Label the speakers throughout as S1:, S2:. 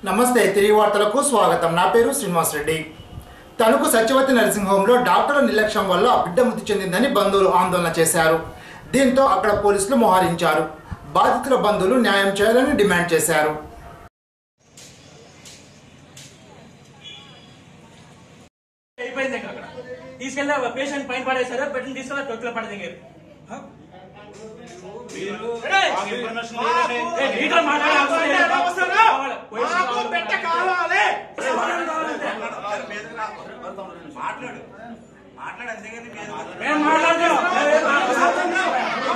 S1: నమస్తే తిరిగి వార్తలకు స్వాగతం నా పేరు శ్రీనివాస్ రెడ్డి తణుకు సత్యవతి నర్సింగ్ హోంలో డాక్టర్ల నిర్లక్ష్యం వల్ల బిడ్డ మృతి చెందిందని బంధువులు ఆందోళన చేశారు దీంతో అక్కడ పోలీసులు మోహరించారు బాధితుల బంధువులు న్యాయం చేయాలని డిమాండ్ చేశారు
S2: అయిపోయింది ఇంకా అక్కడ తీసుకెళ్ళి పేషెంట్ పైన పడేశారు పెట్టిన తీసుకెళ్ళి తొక్కులో పడదింగారు
S3: మీరు
S2: ఏయ్!
S3: మాకు ఇన్ఫర్మేషన్ లేదండి.
S2: ఏ, నీతో మాట్లాడే అవసరం లేదు. కావాలి. పోలీసులు
S4: మాకు
S2: కావాలి.
S4: పెట్ట కావాలి
S2: ఏ, మాట్లాడు కావాలంటే.
S3: మాట్లాడు మాట్లాడు అంతేగాని మీరు
S2: మేము మాట్లాడుతున్నాం మేము ఏం మాట్లాడుతున్నాం?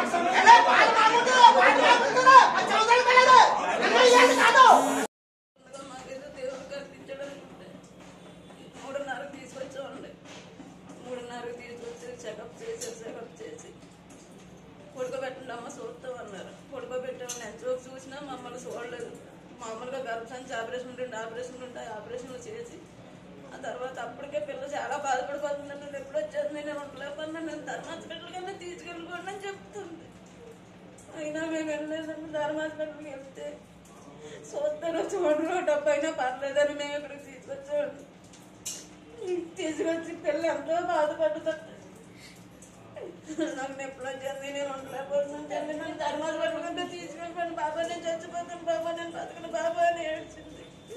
S5: మాకేదో దేవుడు కల్పించడం అనుకుంటే మూడున్నరకు తీసుకొచ్చామండి మూడున్నరకు తీసుకొచ్చి చెకప్ చేసి చెకప్ చేసి పడుకోబెట్టండి అమ్మ చూస్తాం అన్నారు పడుకోబెట్టామని ఎంతసేపు చూసినా మమ్మల్ని చూడలేదు మామూలుగా గర్భసంచి ఆపరేషన్ ఉంటుండే ఆపరేషన్ ఉంటే ఆపరేషన్లు చేసి ఆ తర్వాత అప్పటికే పిల్ల చాలా బాధపడిపోతుందండి నేను ఎప్పుడు వచ్చేది నేను ఉండలేకపోతున్నా నేను ధర్మ హాస్పిటల్కన్నా తీసుకెళ్ళిపోండి అని చెప్తుంది అయినా మేము వెళ్ళలేదండి ధర్మ హాస్పిటల్కి వెళ్తే చూస్తాను చూడరు డబ్బు అయినా పర్లేదని మేము ఇక్కడికి తీసుకొచ్చాము తీసుకొచ్చి పిల్ల ఎంతో బాధపడుతుంది నాకు ఎప్పుడు వచ్చింది నేను ఉండలేకపోతున్నాను తల్లి నన్ను ధర్మాలు పట్టుకుంటే తీసుకెళ్ళిపోండి బాబా నేను చచ్చిపోతాను బాబా నేను బతకను బాబా అని ఏడ్చింది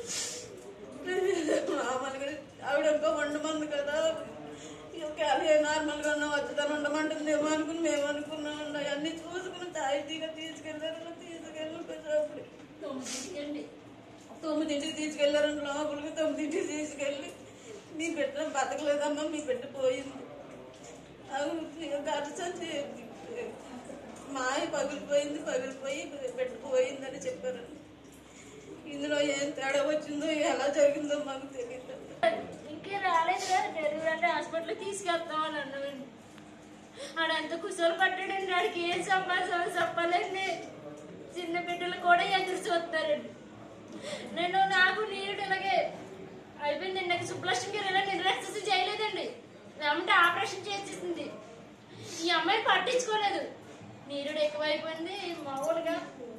S5: మామూలుగా ఆవిడ ఇంకో వండమంది కదా ఖాళీ నార్మల్గా ఉన్నా వచ్చేదాన్ని ఉండమంటుందేమో అనుకుని మేము అనుకున్నాం అన్నీ చూసుకుని తాయితీగా తీసుకెళ్ళారు తీసుకెళ్ళి కొంచెం తొమ్మిదింటికండి తొమ్మిదింటికి తీసుకెళ్లారండి లోపలికి తొమ్మిదింటికి తీసుకెళ్ళి మీ బిడ్డ బతకలేదమ్మా మీ బిడ్డ పోయింది అవును గడిచి మాయ పగిలిపోయింది పగిలిపోయి బిడ్డ పోయిందని చెప్పారండి ఇందులో ఏం తేడా వచ్చిందో ఎలా జరిగిందో మాకు తెలియదు
S6: ఇంకే రాలేదు కదా డెలివరీ అంటే హాస్పిటల్ తీసుకెళ్తామని అన్నామండి ఆడంత కుసలు పట్టాడండి ఆడికి ఏం సంపాదించాలో చెప్పాలండి చిన్న బిడ్డలు కూడా ఎదురు చూస్తారండి నేను నాకు నీరు ఇలాగే అయిపోయిందండి నాకు సుబ్బలక్ష్మి గారు ఇలా నిర్లక్ష్యం చేయలేదండి ఏమంటే ఆపరేషన్ చేసేసింది ఈ అమ్మాయిని పట్టించుకోలేదు నీరుడు ఎక్కువైపోయింది మామూలుగా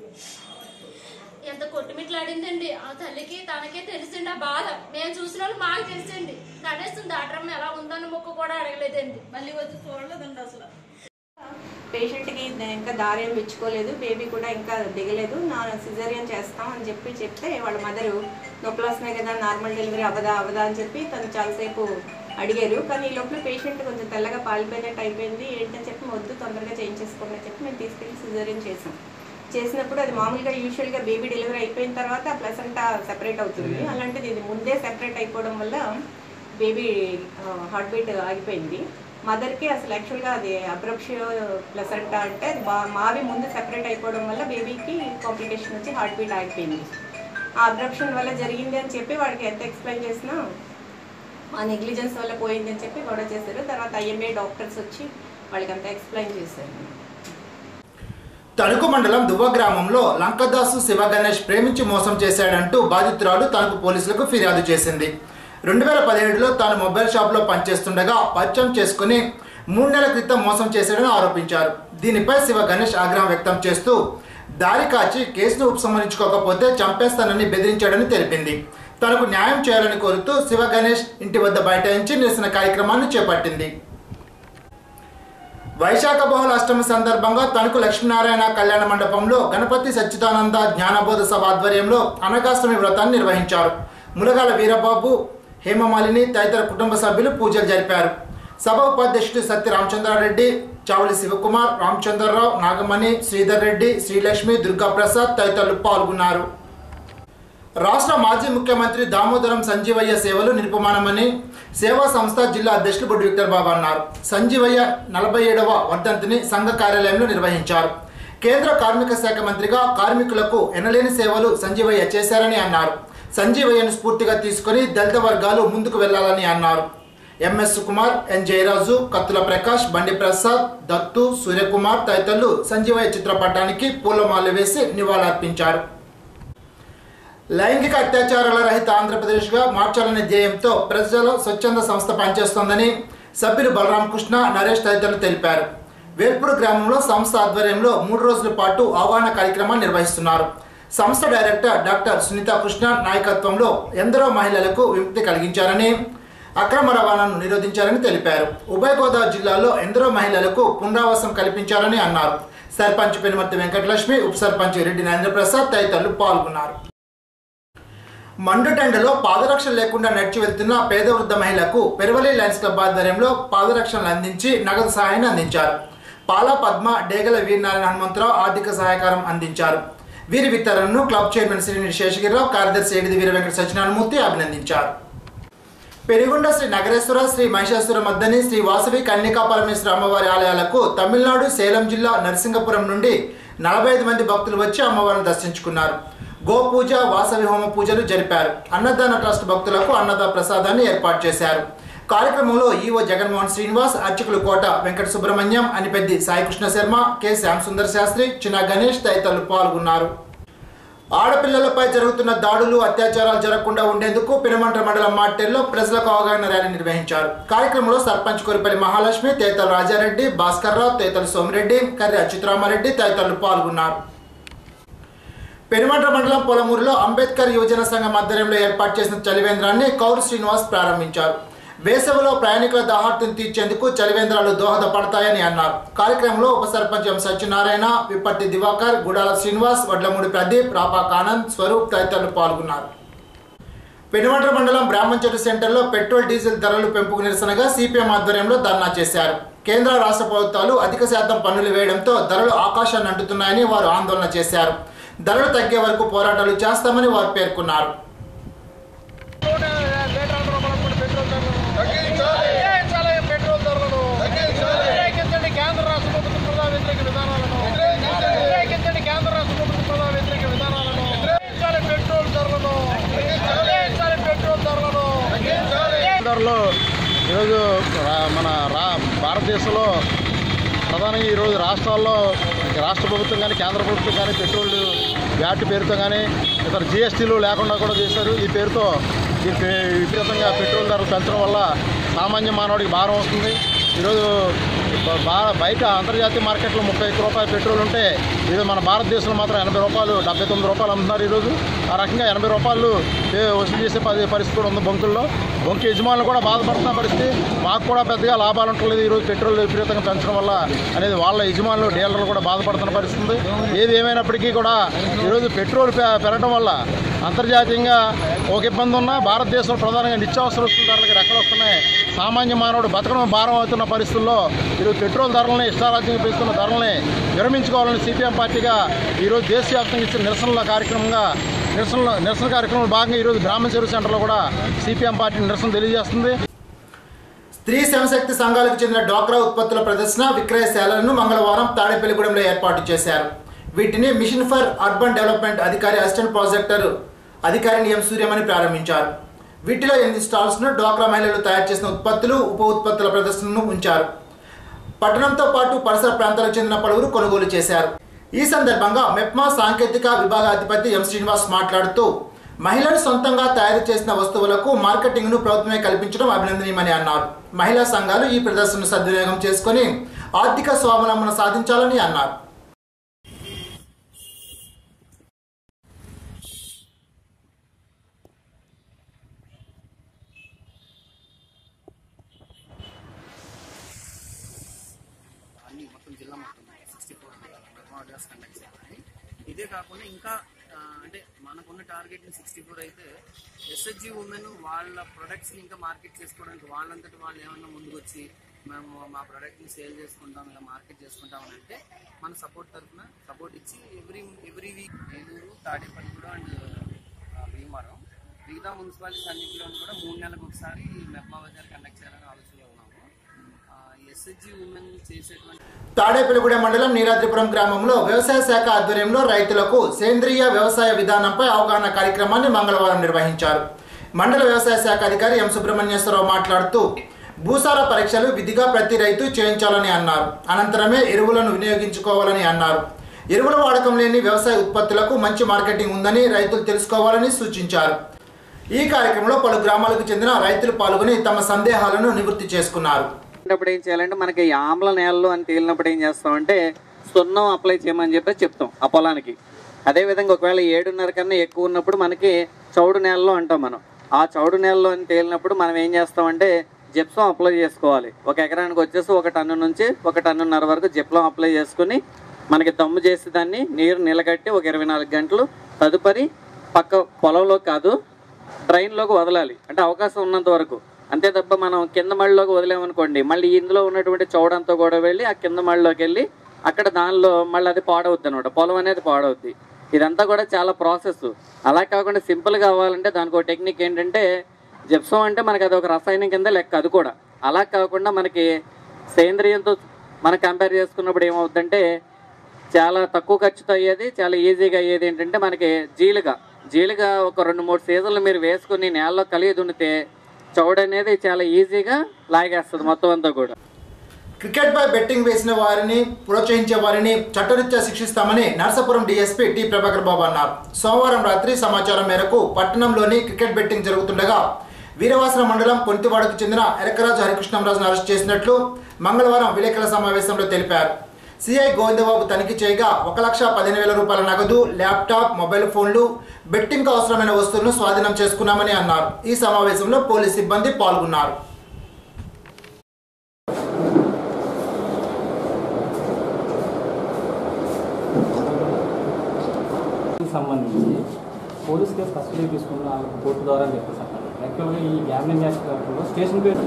S6: ఎంత కొట్టుమిట్లాడిందండి ఆ తల్లికి తనకే తెలిసిండి ఆ బాధ మేము చూసిన వాళ్ళు మాకు తెలిసిండి కనీసం దాటరం ఎలా ఉందని మొక్క కూడా అడగలేదండి
S5: మళ్ళీ వచ్చి చూడలేదండి అసలు
S7: పేషెంట్కి ఇంకా దారి ఏం ఇచ్చుకోలేదు బేబీ కూడా ఇంకా దిగలేదు నా సిజరియన్ చేస్తాం అని చెప్పి చెప్తే వాళ్ళ మదరు నొప్పులు వస్తున్నాయి కదా నార్మల్ డెలివరీ అవదా అవదా అని చెప్పి తను చాలాసేపు అడిగారు కానీ ఈ లోపల పేషెంట్ కొంచెం తెల్లగా పాలిపోయినట్టు అయిపోయింది ఏంటని చెప్పి వద్దు తొందరగా చేయించేసుకోండి అని చెప్పి మేము తీసుకెళ్ళి సిజరియన్ చేసాం చేసినప్పుడు అది మామూలుగా యూజువల్గా బేబీ డెలివరీ అయిపోయిన తర్వాత ప్లసంటా సెపరేట్ అవుతుంది అలాంటిది ఇది ముందే సెపరేట్ అయిపోవడం వల్ల బేబీ హార్ట్ బీట్ ఆగిపోయింది మదర్కి అసలు యాక్చువల్గా అది అబ్రప్షియో ప్లసంటా అంటే అది బా మావి ముందు సెపరేట్ అయిపోవడం వల్ల బేబీకి కాంప్లికేషన్ వచ్చి హార్ట్ బీట్ ఆగిపోయింది ఆ అబ్రప్షన్ వల్ల జరిగింది అని చెప్పి వాడికి ఎంత ఎక్స్ప్లెయిన్ చేసినా మా నెగ్లిజెన్స్ వల్ల పోయింది అని చెప్పి గొడవ చేశారు తర్వాత ఐఎంఏ డాక్టర్స్ వచ్చి వాళ్ళకి అంతా ఎక్స్ప్లెయిన్ చేశారు
S1: తణుకు మండలం దువ్వ గ్రామంలో లంకదాసు శివ గణేష్ ప్రేమించి మోసం చేశాడంటూ బాధితురాలు తణుకు పోలీసులకు ఫిర్యాదు చేసింది రెండు వేల పదిహేడులో తాను మొబైల్ షాప్లో పనిచేస్తుండగా పరిచయం చేసుకుని మూడు నెలల క్రితం మోసం చేశాడని ఆరోపించారు దీనిపై శివ గణేష్ ఆగ్రహం వ్యక్తం చేస్తూ దారి కాచి కేసును ఉపసంహరించుకోకపోతే చంపేస్తానని బెదిరించాడని తెలిపింది తనకు న్యాయం చేయాలని కోరుతూ శివ గణేష్ ఇంటి వద్ద బైఠాయించి నిరసన కార్యక్రమాన్ని చేపట్టింది వైశాఖ బహుళ అష్టమి సందర్భంగా తణుకు లక్ష్మీనారాయణ కళ్యాణ మండపంలో గణపతి సచ్చిదానంద జ్ఞానబోధ సభ ఆధ్వర్యంలో అనగాష్టమి వ్రతాన్ని నిర్వహించారు ములగాల వీరబాబు హేమమాలిని తదితర కుటుంబ సభ్యులు పూజలు జరిపారు సభ ఉపాధ్యక్షుడు సత్య రామచంద్రారెడ్డి చావలి శివకుమార్ రామచంద్రరావు నాగమణి శ్రీధర్ రెడ్డి శ్రీలక్ష్మి దుర్గాప్రసాద్ తదితరులు పాల్గొన్నారు రాష్ట్ర మాజీ ముఖ్యమంత్రి దామోదరం సంజీవయ్య సేవలు నిరుపమానమని సేవా సంస్థ జిల్లా అధ్యక్షులు బొడ్డు విక్టర్ బాబు అన్నారు సంజీవయ్య నలభై ఏడవ వర్ధంతిని సంఘ కార్యాలయంలో నిర్వహించారు కేంద్ర కార్మిక శాఖ మంత్రిగా కార్మికులకు ఎనలేని సేవలు సంజీవయ్య చేశారని అన్నారు సంజీవయ్యను స్ఫూర్తిగా తీసుకొని దళిత వర్గాలు ముందుకు వెళ్లాలని అన్నారు ఎంఎస్ కుమార్ ఎన్ జయరాజు కత్తుల ప్రకాష్ బండి ప్రసాద్ దత్తు సూర్యకుమార్ తదితరులు సంజీవయ్య చిత్రపటానికి పూలమాల వేసి నివాళులర్పించారు లైంగిక అత్యాచారాల రహిత ఆంధ్రప్రదేశ్గా మార్చాలనే ధ్యేయంతో ప్రజల స్వచ్ఛంద సంస్థ పనిచేస్తోందని సభ్యులు బలరాం కృష్ణ నరేష్ తదితరులు తెలిపారు వేల్పూర్ గ్రామంలో సంస్థ ఆధ్వర్యంలో మూడు రోజుల పాటు అవగాహన కార్యక్రమాన్ని నిర్వహిస్తున్నారు సంస్థ డైరెక్టర్ డాక్టర్ సునీత కృష్ణ నాయకత్వంలో ఎందరో మహిళలకు విముక్తి కలిగించారని అక్రమ రవాణాను నిరోధించారని తెలిపారు ఉభయ గోదావరి జిల్లాలో ఎందరో మహిళలకు పునరావాసం కల్పించారని అన్నారు సర్పంచ్ పెనుమర్తి వెంకటలక్ష్మి ఉప సర్పంచ్ రెడ్డి నరేంద్రప్రసాద్ తదితరులు పాల్గొన్నారు మండుటెండలో పాదరక్షలు లేకుండా నడిచి వెళ్తున్న పేద వృద్ధ మహిళకు పెరవలి లయన్స్ క్లబ్ ఆధ్వర్యంలో పాదరక్షలను అందించి నగదు సహాయాన్ని అందించారు పాలా పద్మ డేగల వీరనారాయణ హనుమంతరావు ఆర్థిక సహాయకారం అందించారు వీరి వితరణను క్లబ్ చైర్మన్ శ్రీనిధి శేషగిరిరావు కార్యదర్శి ఏడిది వీర వెంకట సత్యనారాయణమూర్తి అభినందించారు పెరిగొండ శ్రీ నగరేశ్వర శ్రీ మహిషాసుర మద్దని శ్రీ వాసవి కన్యకా పరమేశ్వర అమ్మవారి ఆలయాలకు తమిళనాడు సేలం జిల్లా నరసింగపురం నుండి నలభై ఐదు మంది భక్తులు వచ్చి అమ్మవారిని దర్శించుకున్నారు గోపూజ వాసవి హోమ పూజలు జరిపారు అన్నదాన ట్రస్ట్ భక్తులకు అన్నదాన ప్రసాదాన్ని ఏర్పాటు చేశారు కార్యక్రమంలో ఈవో జగన్మోహన్ శ్రీనివాస్ అర్చకులు కోట వెంకట సుబ్రహ్మణ్యం అనిపెద్ది సాయికృష్ణ శర్మ కె శ్యామ్ సుందర్ శాస్త్రి చిన్న గణేష్ తదితరులు పాల్గొన్నారు ఆడపిల్లలపై జరుగుతున్న దాడులు అత్యాచారాలు జరగకుండా ఉండేందుకు పెనుమంట్ర మండలం మార్టెల్లో ప్రజలకు అవగాహన ర్యాలీ నిర్వహించారు కార్యక్రమంలో సర్పంచ్ కొరిపల్లి మహాలక్ష్మి తేతల రాజారెడ్డి భాస్కర్ రావు తేతల సోమిరెడ్డి కర్రి అచ్యుతరామారెడ్డి తదితరులు పాల్గొన్నారు పెనుమంట్ర మండలం పొలమూరులో అంబేద్కర్ యువజన సంఘం ఆధ్వర్యంలో ఏర్పాటు చేసిన చలివేంద్రాన్ని కౌరు శ్రీనివాస్ ప్రారంభించారు వేసవిలో ప్రయాణికుల దాహార్తిని తీర్చేందుకు చలివేంద్రాలు దోహదపడతాయని అన్నారు కార్యక్రమంలో ఉప సర్పంచ్ ఎం సత్యనారాయణ విప్పట్టి దివాకర్ గుడాల శ్రీనివాస్ వడ్లమూడి ప్రదీప్ రాపాక్ ఆనంద్ స్వరూప్ తదితరులు పాల్గొన్నారు పెనుమంట్ర మండలం బ్రాహ్మణచెట్టు సెంటర్లో పెట్రోల్ డీజిల్ ధరలు పెంపుకు నిరసనగా సిపిఎం ఆధ్వర్యంలో ధర్నా చేశారు కేంద్ర రాష్ట్ర ప్రభుత్వాలు అధిక శాతం పన్నులు వేయడంతో ధరలు ఆకాశాన్ని అంటుతున్నాయని వారు ఆందోళన చేశారు ధరలు తగ్గే వరకు పోరాటాలు చేస్తామని వారు పేర్కొన్నారు
S4: తగ్గించాలి పెట్రోల్ ధరలను వ్యతిరేకించండి కేంద్ర రాష్ట్ర ప్రభుత్వ ప్రజా వ్యతిరేక విధానాలను వ్యతిరేకించండి కేంద్ర రాష్ట్ర ప్రభుత్వ ప్రజా వ్యతిరేక విధానాలను తగ్గించాలి పెట్రోల్ ధరలను తగ్గించాలి పెట్రోల్ ధరలను
S8: ధరలు ఈరోజు రా- మన రా భారతదేశంలో ప్రధానంగా ఈరోజు రాష్ట్రాల్లో రాష్ట్ర ప్రభుత్వం కానీ కేంద్ర ప్రభుత్వం కానీ పెట్రోల్ వ్యాట్ పేరుతో కానీ ఇతర జిఎస్టీలు లేకుండా కూడా చేశారు ఈ పేరుతో ఈ పే- విపరీతంగా పెట్రోల్ ధరలు పెంచడం వల్ల సామాన్య మానవుడికి భారం వస్తుంది ఈరోజు బ- బా- బయట అంతర్జాతీయ మార్కెట్లో ముప్పై ఒక్క రూపాయలు పెట్రోల్ ఉంటే ఈరోజు మన భారతదేశంలో మాత్రం ఎనభై రూపాయలు డెబ్బై తొమ్మిది రూపాయలు అమ్ముతున్నారు ఈరోజు ఆ రకంగా ఎనభై రూపాయలు ఏ, వసూలు చేసే పరి- పరిస్థితి కూడా ఉంది బొంకుల్లో బొంకు యజమానులు కూడా బాధపడుతున్న పరిస్థితి మాకు కూడా పెద్దగా లాభాలు ఉండలేదు ఈరోజు పెట్రోల్ విపరీతంగా పెంచడం వల్ల అనేది వాళ్ళ యజమానులు డీలర్లు కూడా బాధపడుతున్న పరిస్థితి ఉంది ఏది ఏమైనప్పటికీ కూడా ఈరోజు పెట్రోల్ పె- పెరగడం వల్ల అంతర్జాతీయంగా ఒక ఇబ్బంది ఉన్నా భారతదేశంలో ప్రధానంగా నిత్యావసర వస్తువుల ధరలకు రెక్కలు వస్తున్నాయి సామాన్య మానవుడు బతకడం భారం అవుతున్న పరిస్థితుల్లో ఈరోజు పెట్రోల్ ధరలని ఇష్టారాజ్యంగా పెంచుతున్న ధరలని విరమించుకోవాలని సిపిఎం పార్టీగా ఈరోజు దేశవ్యాప్తంగా ఇచ్చిన నిరసనల కార్యక్రమంగా నిరసనల నిరసన కార్యక్రమంలో భాగంగా ఈరోజు బ్రాహ్మణ చెరువు సెంటర్లో కూడా సిపిఎం పార్టీ నిరసన తెలియజేస్తుంది
S1: స్త్రీ శివశక్తి సంఘాలకు చెందిన డ్వాక్రా ఉత్పత్తుల ప్రదర్శన విక్రయశాలలను మంగళవారం తాడేపల్లిగూడెంలో ఏర్పాటు చేశారు వీటిని మిషన్ ఫర్ అర్బన్ డెవలప్మెంట్ అధికారి అసిస్టెంట్ ప్రాజెక్టర్ అధికారిని ఎం సూర్యమని ప్రారంభించారు వీటిలో ఎనిమిది స్టాల్స్ను డ్వాక్రా మహిళలు తయారు చేసిన ఉత్పత్తులు ఉప ఉత్పత్తుల ప్రదర్శనను ఉంచారు పట్టణంతో పాటు పరిసర ప్రాంతాలకు చెందిన పలువురు కొనుగోలు చేశారు ఈ సందర్భంగా మెప్మా సాంకేతిక విభాగాధిపతి ఎం శ్రీనివాస్ మాట్లాడుతూ మహిళలు సొంతంగా తయారు చేసిన వస్తువులకు మార్కెటింగ్ను ప్రభుత్వమే కల్పించడం అభినందనీయమని అన్నారు మహిళా సంఘాలు ఈ ప్రదర్శనను సద్వినియోగం చేసుకొని ఆర్థిక స్వావలంబన సాధించాలని అన్నారు
S9: అన్ని మొత్తం జిల్లా మొత్తం సిక్స్టీ ఫోర్ ఆర్డర్స్ కండక్ట్ చేయాలి ఇదే కాకుండా ఇంకా ఆ, అంటే మనకున్న టార్గెట్ సిక్స్టీ ఫోర్ అయితే ఎస్హెచ్జి ఉమెన్ వాళ్ళ ప్రొడక్ట్స్ని ఇంకా మార్కెట్ చేసుకోవడానికి వాళ్ళంతటి వాళ్ళు ఏమన్నా ముందుకు వచ్చి మేము మా ప్రోడక్ట్ని సేల్ చేసుకుంటాం ఇలా మార్కెట్ చేసుకుంటాం అని అంటే మన సపోర్ట్ తరఫున సపోర్ట్ ఇచ్చి every every week Eluru Tadepalligudem and Bhimavaram మిగతా మున్సిపాలిటీస్ అన్నింటిలో కూడా మూడు నెలలకు ఒకసారి మెప్మా బజార్ కండక్ట్ చేయాలని ఆలోచనలో ఉన్నాము ఎస్హెచ్జి ఉమెన్ చేసేటువంటి
S1: తాడేపల్లిగూడెం మండలం నీరాద్రిపురం గ్రామంలో వ్యవసాయ శాఖ ఆధ్వర్యంలో రైతులకు సేంద్రియ వ్యవసాయ విధానంపై అవగాహన కార్యక్రమాన్ని మంగళవారం నిర్వహించారు మండల వ్యవసాయ శాఖ అధికారి ఎం సుబ్రహ్మణ్యేశ్వరరావు మాట్లాడుతూ భూసార పరీక్షలు విధిగా ప్రతి రైతు చేయించాలని అన్నారు అనంతరమే ఎరువులను వినియోగించుకోవాలని అన్నారు ఎరువుల వాడకం లేని వ్యవసాయ ఉత్పత్తులకు మంచి మార్కెటింగ్ ఉందని రైతులు తెలుసుకోవాలని సూచించారు ఈ కార్యక్రమంలో పలు గ్రామాలకు చెందిన రైతులు పాల్గొని తమ సందేహాలను నివృత్తి చేసుకున్నారు
S10: అప్పుడు ఏం చేయాలంటే మనకి ఈ ఆమ్ల నేలలు అని తేలినప్పుడు ఏం చేస్తామంటే సున్నం అప్లై చేయమని చెప్పేసి చెప్తాం ఆ పొలానికి అదేవిధంగా ఒకవేళ ఏడున్నర కన్నా ఎక్కువ ఉన్నప్పుడు మనకి చౌడు నేలలో అంటాం మనం ఆ చౌడు నేలలో అని తేలినప్పుడు మనం ఏం చేస్తామంటే జిప్సం అప్లై చేసుకోవాలి ఒక ఎకరానికి వచ్చేసి ఒక టన్ను నుంచి ఒక టన్నున్నర వరకు జిప్లం అప్లై చేసుకుని మనకి దమ్ము చేసి దాన్ని నీరు నిలగట్టి ఒక ఇరవై నాలుగు గంటలు తదుపరి పక్క పొలంలో కాదు డ్రైన్లోకి వదలాలి అంటే అవకాశం ఉన్నంత వరకు అంతే తప్ప మనం కింద మళ్ళీలోకి వదిలేమనుకోండి మళ్ళీ ఇందులో ఉన్నటువంటి చౌడంతా కూడా వెళ్ళి ఆ కింద మళ్ళీలోకి వెళ్ళి అక్కడ దానిలో మళ్ళీ అది పాడవుద్ది అనమాట పొలం అనేది పాడవుద్ది ఇదంతా కూడా చాలా ప్రాసెస్ అలా కాకుండా సింపుల్ కావాలంటే దానికి ఒక టెక్నిక్ ఏంటంటే జిప్సం అంటే మనకి అది ఒక రసాయనం కింద లెక్క అది కూడా అలా కాకుండా మనకి సేంద్రియంతో మనం కంపేర్ చేసుకున్నప్పుడు ఏమవుతుందంటే చాలా తక్కువ ఖర్చుతో అయ్యేది చాలా ఈజీగా అయ్యేది ఏంటంటే మనకి జీలుగా జీలుగా ఒక రెండు మూడు సీజన్లు మీరు వేసుకుని నేలలో కలిగి దున్నితే చౌడు అనేది చాలా ఈజీగా లాగేస్తుంది మొత్తం అంతా కూడా
S1: క్రికెట్ పై బెట్టింగ్ వేసిన వారిని ప్రోత్సహించే వారిని చట్టరీత్యా శిక్షిస్తామని నర్సాపురం డీఎస్పీ టి ప్రభాకర్ బాబు అన్నారు సోమవారం రాత్రి సమాచారం మేరకు పట్టణంలోని క్రికెట్ బెట్టింగ్ జరుగుతుండగా వీరవాసన మండలం పొంతివాడకు చెందిన ఎరకరాజు హరికృష్ణంరాజును అరెస్ట్ చేసినట్లు మంగళవారం విలేకరుల సమావేశంలో తెలిపారు సిఐ గోవిందబాబు తనిఖీ చేయగా ఒక లక్ష పదిహేను వేల రూపాయల నగదు ల్యాప్టాప్ మొబైల్ ఫోన్లు బెట్టింగ్కు అవసరమైన వస్తువులను స్వాధీనం చేసుకున్నామని అన్నారు ఈ సమావేశంలో పోలీస్ సిబ్బంది పాల్గొన్నారు
S11: సంబంధించి పోలీస్ కేసు కస్టడీ తీసుకున్న వాళ్ళకి కోర్టు ద్వారా అని చెప్పేసి అన్నారు యాక్చువల్గా ఈ గ్యామ్లింగ్ యాక్ట్ కాకుండా స్టేషన్ పేరు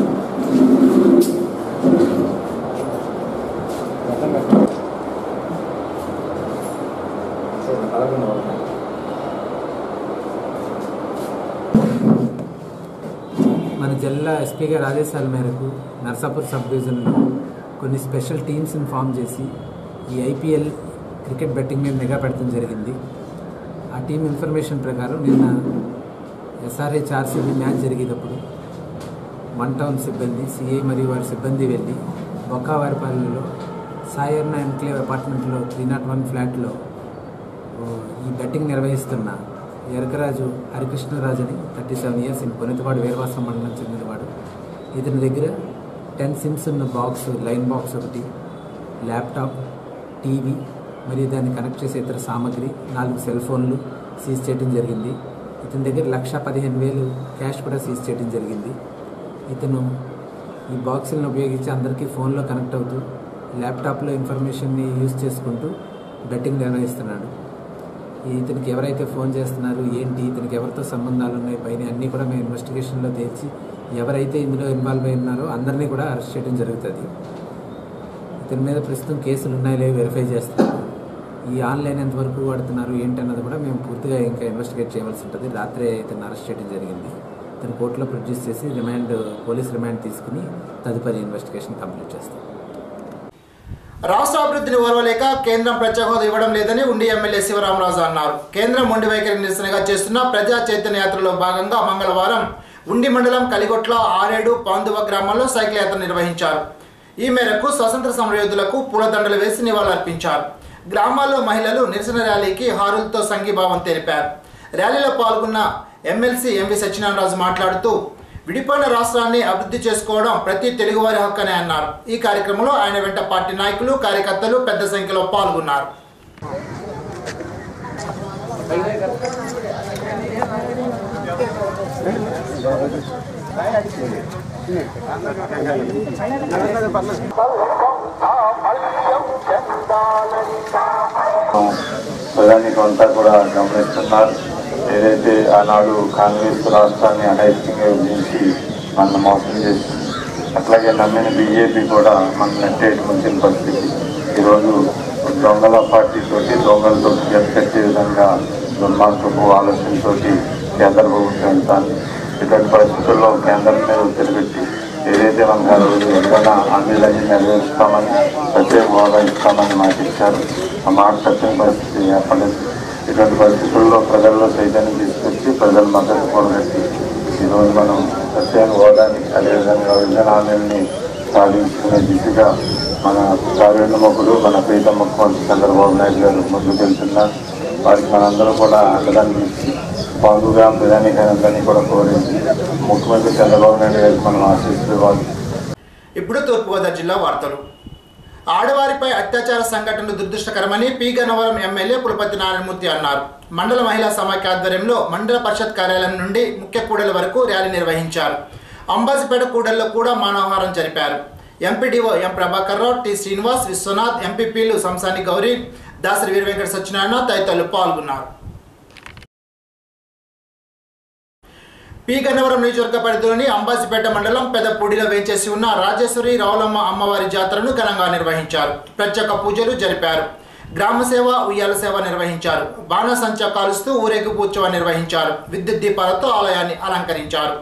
S12: మన జిల్లా ఎస్పీ గారి ఆదేశాల మేరకు నర్సాపూర్ సబ్ డివిజన్లో కొన్ని స్పెషల్ టీమ్స్ని ఫామ్ చేసి ఈ ఐపీఎల్ క్రికెట్ బెట్టింగ్ మీద నిఘా పెట్టడం జరిగింది ఆ టీం ఇన్ఫర్మేషన్ ప్రకారం నిన్న ఎస్ఆర్హెచ్ ఆర్సీబీ మ్యాచ్ జరిగేటప్పుడు వన్ టౌన్ సిబ్బంది సిఐ మరియు వారి సిబ్బంది వెళ్ళి బొక్కావారిపల్లిలో సాయర్న ఎన్క్లేవ్ అపార్ట్మెంట్లో త్రీ నాట్ వన్ ఫ్లాట్లో ఓ, ఈ బెట్టింగ్ నిర్వహిస్తున్న ఎరకరాజు హరికృష్ణరాజు అని thirty seven years in Konitiwada Veeravasaram మండలం చెందినవాడు ఇతని దగ్గర టెన్ సిమ్స్ ఉన్న బాక్స్ లైన్ బాక్స్ ఒకటి ల్యాప్టాప్ టీవీ మరియు దాన్ని కనెక్ట్ చేసే ఇతర సామాగ్రి నాలుగు సెల్ ఫోన్లు సీజ్ చేయడం జరిగింది ఇతని దగ్గర లక్ష పదిహేను వేలు క్యాష్ కూడా సీజ్ చేయడం జరిగింది ఇతను ఈ బాక్సులను ఉపయోగించి అందరికీ ఫోన్లో కనెక్ట్ అవుతూ ల్యాప్టాప్లో ఇన్ఫర్మేషన్ని యూజ్ చేసుకుంటూ బెట్టింగ్ నిర్వహిస్తున్నాడు ఈ ఇతనికి ఎవరైతే ఫోన్ చేస్తున్నారు ఏంటి ఇతనికి ఎవరితో సంబంధాలు ఉన్నాయి పైన అన్నీ కూడా మేము ఇన్వెస్టిగేషన్లో తేల్చి ఎవరైతే ఇందులో ఇన్వాల్వ్ అయి ఉన్నారో అందరినీ కూడా అరెస్ట్ చేయడం జరుగుతుంది ఇతని మీద ప్రస్తుతం కేసులు ఉన్నాయో లేవో వెరిఫై చేస్తున్నారు ఈ ఆన్లైన్ ఎంతవరకు వాడుతున్నారు ఏంటన్నది కూడా మేము పూర్తిగా ఇంకా ఇన్వెస్టిగేట్ చేయవలసి ఉంటుంది రాత్రే ఇతను అరెస్ట్ చేయడం జరిగింది ఇతను కోర్టులో ప్రొడ్యూస్ చేసి రిమాండ్ పోలీస్ రిమాండ్ తీసుకుని తదుపరి ఇన్వెస్టిగేషన్ కంప్లీట్ చేస్తాం
S1: రాష్ట్ర అభివృద్ధిని ఓర్వలేక కేంద్రం ప్రత్యేక హోదా ఇవ్వడం లేదని ఉండి ఎమ్మెల్యే శివరామరాజు అన్నారు కేంద్రం మొండి వైఖరి నిరసనగా చేస్తున్న ప్రజా చైతన్య యాత్రలో భాగంగా మంగళవారం ఉండి మండలం కలిగొట్ల ఆరేడు పాందువ గ్రామాల్లో సైకిల్ యాత్ర నిర్వహించారు ఈ మేరకు స్వతంత్ర సమరయోధులకు పూలదండలు వేసి నివాళులర్పించారు గ్రామాల్లో మహిళలు నిరసన ర్యాలీకి హారులతో సంఘీభావం తెలిపారు ర్యాలీలో పాల్గొన్న ఎమ్మెల్సీ ఎంవి సత్యనారాయణరాజు మాట్లాడుతూ విడిపోయిన రాష్ట్రాన్ని అభివృద్ధి చేసుకోవడం ప్రతి తెలుగువారి హక్కు అని అన్నారు ఈ కార్యక్రమంలో ఆయన వెంట పార్టీ నాయకులు కార్యకర్తలు పెద్ద సంఖ్యలో పాల్గొన్నారు
S13: ప్రధానికి అంతా కూడా గమనిస్తున్నారు ఏదైతే ఆనాడు కాంగ్రెస్ రాష్ట్రాన్ని అనైతికంగా విధించి మన మోసం చేసింది అట్లాగే నమ్మిన బీజేపీ కూడా మన నెట్టేటి ముంచిన పరిస్థితి ఈరోజు దొంగల పార్టీ తోటి దొంగలతో కట్టే విధంగా దుర్మార్గపు ఆలోచనతోటి కేంద్ర ప్రభుత్వం వెళ్తాను ఇటువంటి పరిస్థితుల్లో కేంద్రం మీద ఒత్తిడి పెట్టి ఏదైతే మనకు ఆ రోజు ఎక్కడైనా హామీలన్నీ నెరవేరుస్తామని ప్రత్యేక హోదా ఇస్తామని మాట ఇచ్చారు ఆ మాట తప్పిన పరిస్థితి ఏర్పడలేదు ఇటువంటి పరిస్థితుల్లో ప్రజల్లో చైతన్యం తీసుకొచ్చి ప్రజల మద్దతు కూడగట్టి ఈరోజు మనం ప్రత్యేక హోదాని అదేవిధంగా విభజన హామీలని సాధించుకునే దిశగా మన కావ్యోన్ముఖుడు మన ప్రీత ముఖ్యమంత్రి చంద్రబాబు నాయుడు గారు ముందుకు వెళ్తున్నారు వారికి మనందరం కూడా అండదాన్ని ఇచ్చి పాల్గొగా ప్రధానికాన్ని కూడా కోరింది ముఖ్యమంత్రి చంద్రబాబు నాయుడు గారికి మనం ఆశిస్తూ వాళ్ళు
S1: ఇప్పుడు తూర్పుగోదావరి జిల్లా వార్తలు ఆడవారిపై అత్యాచార సంఘటనలు దురదృష్టకరమని పి గన్నవరం ఎమ్మెల్యే పులపతి నారాయణమూర్తి అన్నారు మండల మహిళా సమాఖ్య ఆధ్వర్యంలో మండల పరిషత్ కార్యాలయం నుండి ముఖ్య కూడలి వరకు ర్యాలీ నిర్వహించారు అంబాజీపేట కూడల్లో కూడా మానవహారం జరిపారు MPDO M Prabhakar Rao T Srinivas Viswanath ఎంపీపీలు సంసాని గౌరీ దాసరి వీర వెంకట సత్యనారాయణ తదితరులు పాల్గొన్నారు పి గన్నవరం నియోజకవర్గ పరిధిలోని అంబాజీపేట మండలం పెదపూడిలో వేంచేసి ఉన్న రాజేశ్వరి రావులమ్మ అమ్మవారి జాతరను ఘనంగా నిర్వహించారు ప్రత్యేక పూజలు జరిపారు గ్రామ సేవ ఉయ్యాల సేవ నిర్వహించారు బాణసంచా కాలుస్తూ ఊరేగింపు ఉత్సవం నిర్వహించారు విద్యుత్ దీపాలతో ఆలయాన్ని అలంకరించారు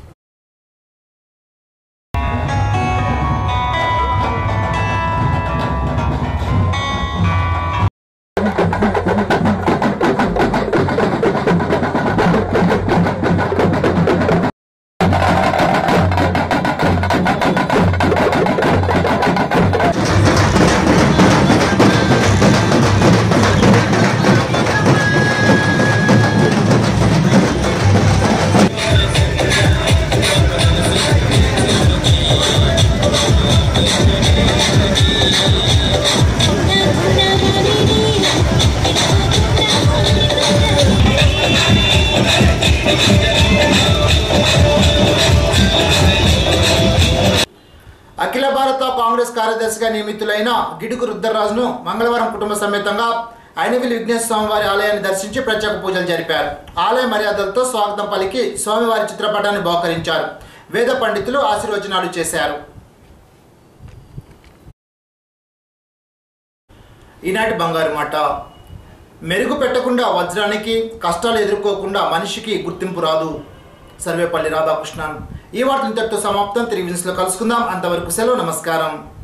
S1: అఖిల భారత కాంగ్రెస్ కార్యదర్శిగా నియమితులైన గిడుగు రుద్రరాజును మంగళవారం కుటుంబ సమేతంగా ఐనవిల్ విఘ్నేశ్వర స్వామివారి ఆలయాన్ని దర్శించి ప్రత్యేక పూజలు జరిపారు ఆలయ మర్యాదలతో స్వాగతం పలికి స్వామివారి చిత్రపటాన్ని బహుకరించారు వేద పండితులు ఆశీర్వచనాలు చేశారు ఈనాటి బంగారు మాట మెరుగు పెట్టకుండా వజ్రానికి కష్టాలు ఎదుర్కోకుండా మనిషికి గుర్తింపు రాదు సర్వేపల్లి రాధాకృష్ణన్ ఈ వార్త ఇంతటితో సమాప్తం తిరిగి విన్స్లో కలుసుకుందాం అంతవరకు సెలవు నమస్కారం